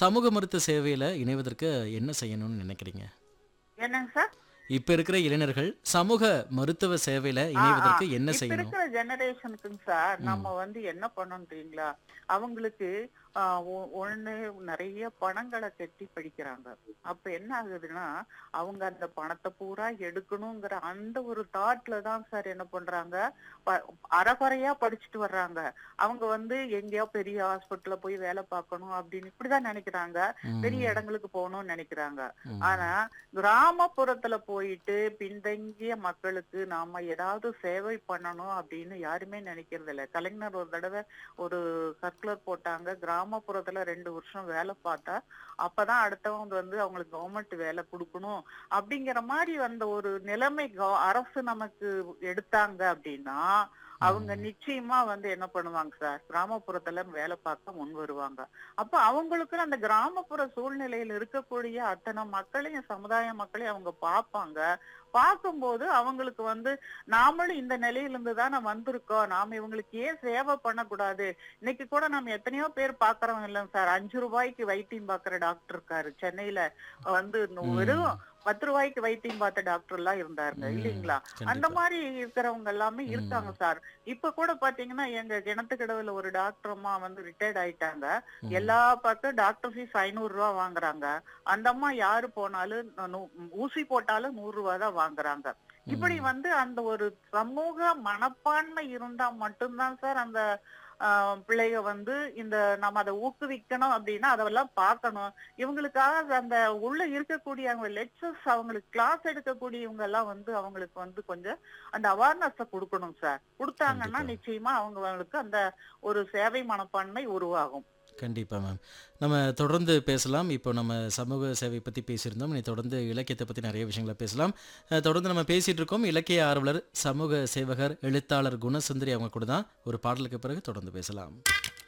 சமூக மருத்துவ சேவையில இணைவதற்கு என்ன செய்யணும்னு நினைக்கிறீங்க என்னங்க சார் இப்ப இருக்கிற இளைஞர்கள் சமூக மருத்துவ சேவையில இணைவதற்கு என்ன இப்ப செய்யணும் இருக்கிற ஜெனரேஷனுக்குங்க சார் நம்ம வந்து என்ன பண்ணணும் தெரியுங்களா அவங்களுக்கு ஆஹ் ஒ- ஒண்ணு நிறைய பணங்களை கட்டி படிக்கிறாங்க அப்ப என்ன ஆகுதுன்னா அவங்க அந்த பணத்தை பூரா எடுக்கணுங்கிற அந்த ஒரு தாட்ல தான் சார் என்ன பண்றாங்க ப- அறகுறையா படிச்சுட்டு வர்றாங்க அவங்க வந்து எங்கேயோ பெரிய ஹாஸ்பிட்டல்ல போய் வேலை பார்க்கணும் அப்படின்னு இப்படிதான் நினைக்கிறாங்க ம், பெரிய இடங்களுக்கு போகணும்னு நினைக்கிறாங்க ம், ஆனா கிராமப்புறத்துல போயிட்டு பின்தங்கிய மக்களுக்கு நாம ஏதாவது சேவை பண்ணணும் அப்படின்னு யாருமே நினைக்கிறது இல்ல கலைஞர் ஒரு தடவை ஒரு சர்க்குலர் போட்டாங்க கிராமப்புறத்துல ரெண்டு வருஷம் வேலை பார்த்தா அப்பதான் அடுத்தவங்க வந்து அவங்களுக்கு கவர்மெண்ட் வேலை கொடுக்கணும் அப்படிங்கிற மாதிரி அந்த ஒரு நிலைமை கவ- அரசு நமக்கு எடுத்தாங்க அப்படின்னா அவங்க நிச்சயமா வந்து என்ன பண்ணுவாங்க சார் கிராமப்புறத்துல வேலை பார்க்க முன் வருவாங்க அப்ப அவங்களுக்கு அந்த கிராமப்புற சூழ்நிலையில் இருக்கக்கூடிய அத்தனை மக்களையும் சமுதாய மக்களையும் அவங்க பார்ப்பாங்க பார்க்கும்போது அவங்களுக்கு வந்து நாமளும் இந்த நிலையில இருந்து தானே வந்திருக்கோம் நாம இவங்களுக்கு ஏன் சேவை பண்ணக்கூடாது இன்னைக்கு கூட நம்ம எத்தனையோ பேர் பாக்குறோம் இல்லைங்க சார் அஞ்சு ரூபாய்க்கு வைத்தியம் பாக்குற டாக்டர் இருக்காரு சென்னையில வந்து ம். வெறும் பத்து ரூபாய்க்கு வைத்தியம் பார்த்த டாக்டர் எல்லாம் இருந்தாருங்க ம், இல்லைங்களா அந்த கண்டிப்பா. மாதிரி இருக்கிறவங்க எல்லாமே ம். இருக்காங்க சார் இப்ப கூட பாத்தீங்கன்னா எங்க கிணத்துக்கடவுல ஒரு டாக்டர் அம்மா வந்து ரிட்டையர்ட் ஆயிட்டாங்க ம், எல்லா பக்கம் டாக்டர் ஃபீஸ் ஐநூறு ரூபா வாங்குறாங்க அந்த அம்மா யாரு போனாலும் நூ- ஊசி போட்டாலும் நூறு ரூபா தான் வாங்குறாங்க இப்படி ம். வந்து அந்த ஒரு சமூக மனப்பான்மை இருந்தா மட்டும்தான் சார் அந்த ஆஹ், பிள்ளைக வந்து இந்த நம்ம அதை ஊக்குவிக்கணும் அப்படின்னா அதெல்லாம் பார்க்கணும் இவங்களுக்காக அந்த உள்ள இருக்கக்கூடிய அவங்க லெக்சர்ஸ் அவங்களுக்கு கிளாஸ் எடுக்கக்கூடியவங்க எல்லாம் வந்து அவங்களுக்கு வந்து கொஞ்சம் அந்த அவேர்னஸ் கொடுக்கணும் சார் கொடுத்தாங்கன்னா கண்டிப்பா. நிச்சயமா அவங்களுக்கு அந்த ஒரு சேவை மனப்பான்மை உருவாகும் கண்டிப்பா மேம் நம்ம தொடர்ந்து பேசலாம் இப்போ நம்ம சமூக சேவை பத்தி பேசியிருந்தோம் இனி தொடர்ந்து இலக்கியத்தை பத்தி நிறைய விஷயங்களை பேசலாம் அஹ், தொடர்ந்து நம்ம பேசிட்டு இருக்கோம் இலக்கிய ஆர்வலர் சமூக சேவகர் எழுத்தாளர் குணசுந்தரி அவங்க கூட தான் ஒரு பாடலுக்கு பிறகு தொடர்ந்து பேசலாம்